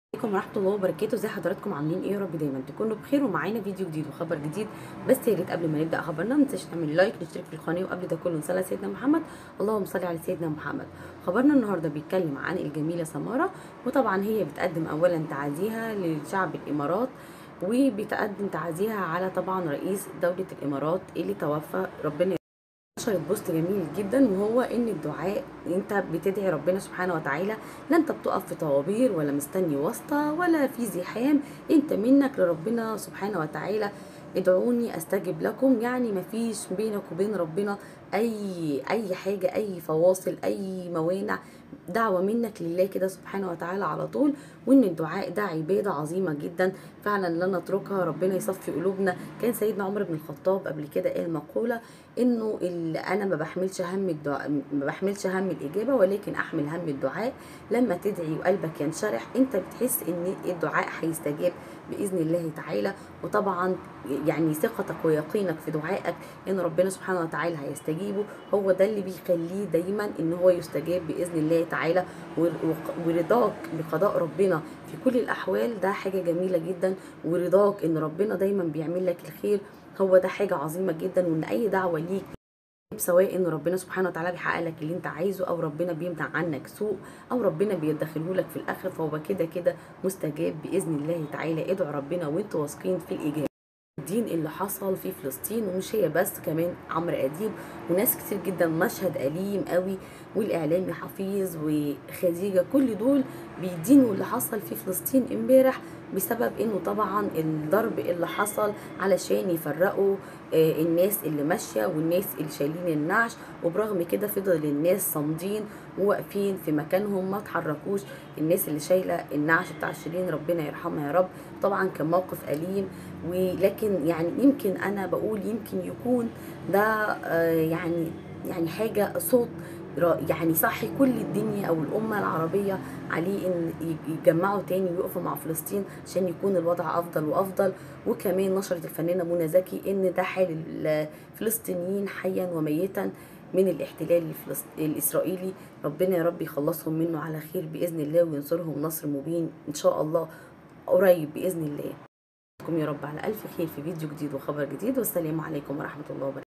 عليكم ورحمة الله وبركاته ازي حضراتكم عاملين ايه يا رب دايما تكونوا بخير ومعانا فيديو جديد وخبر جديد بس يا ريت قبل ما نبدا خبرنا ما تنساش تعمل لايك نشترك في القناه وقبل ده كله نصلي على سيدنا محمد اللهم صل على سيدنا محمد خبرنا النهارده بيتكلم عن الجميله سماره وطبعا هي بتقدم اولا تعازيها لشعب الامارات وبتقدم تعازيها على طبعا رئيس دوله الامارات اللي توفى ربنا نشرت بوست جميل جدا وهو ان الدعاء انت بتدعي ربنا سبحانه وتعالى لا انت بتقف في طوابير ولا مستني واسطه ولا في زحام انت منك لربنا سبحانه وتعالى ادعوني استجب لكم يعني مفيش بينك وبين ربنا اي اي حاجه اي فواصل اي موانع دعوة منك لله كده سبحانه وتعالى على طول وان الدعاء ده عبادة عظيمة جدا فعلا لا نتركها ربنا يصفي قلوبنا كان سيدنا عمر بن الخطاب قبل كده قال مقولة انه انا ما بحملش هم الدعاء ما بحملش هم الاجابة ولكن احمل هم الدعاء لما تدعي وقلبك ينشرح انت بتحس ان الدعاء هيستجاب باذن الله تعالى وطبعا يعني ثقتك ويقينك في دعائك ان ربنا سبحانه وتعالى هيستجيبه هو ده اللي بيخليه دايما ان هو يستجاب باذن الله تعالى ورضاك بقضاء ربنا في كل الاحوال ده حاجه جميله جدا ورضاك ان ربنا دايما بيعمل لك الخير هو ده حاجه عظيمه جدا وان اي دعوه ليك سواء ان ربنا سبحانه وتعالى بيحقق لك اللي انت عايزه او ربنا بيمنع عنك سوء او ربنا بيدخله لك في الاخر فهو كده كده مستجاب باذن الله تعالى ادعوا ربنا وانتوا واثقين في الاجابه الدين اللي حصل في فلسطين ومش هي بس كمان عمرو اديب وناس كتير جدا مشهد اليم قوي والاعلامي حفيظ وخديجه كل دول بيدينوا اللي حصل في فلسطين امبارح بسبب انه طبعا الضرب اللي حصل علشان يفرقوا الناس اللي ماشيه والناس اللي شايلين النعش وبرغم كده فضل الناس صامدين وواقفين في مكانهم ما اتحركوش الناس اللي شايله النعش بتاع شيرين ربنا يرحمها يا رب طبعا كان موقف اليم ولكن يعني يمكن انا بقول يمكن يكون ده يعني يعني حاجه صوت يعني صحي كل الدنيا او الامه العربيه عليه ان يتجمعوا تاني ويقفوا مع فلسطين عشان يكون الوضع افضل وافضل وكمان نشرت الفنانه منى زكي ان ده حال الفلسطينيين حيا وميتا من الاحتلال الاسرائيلي ربنا يا رب يخلصهم منه على خير باذن الله وينصرهم نصر مبين ان شاء الله قريب باذن الله يا رب على الف خير في فيديو جديد وخبر جديد والسلام عليكم ورحمه الله وبركاته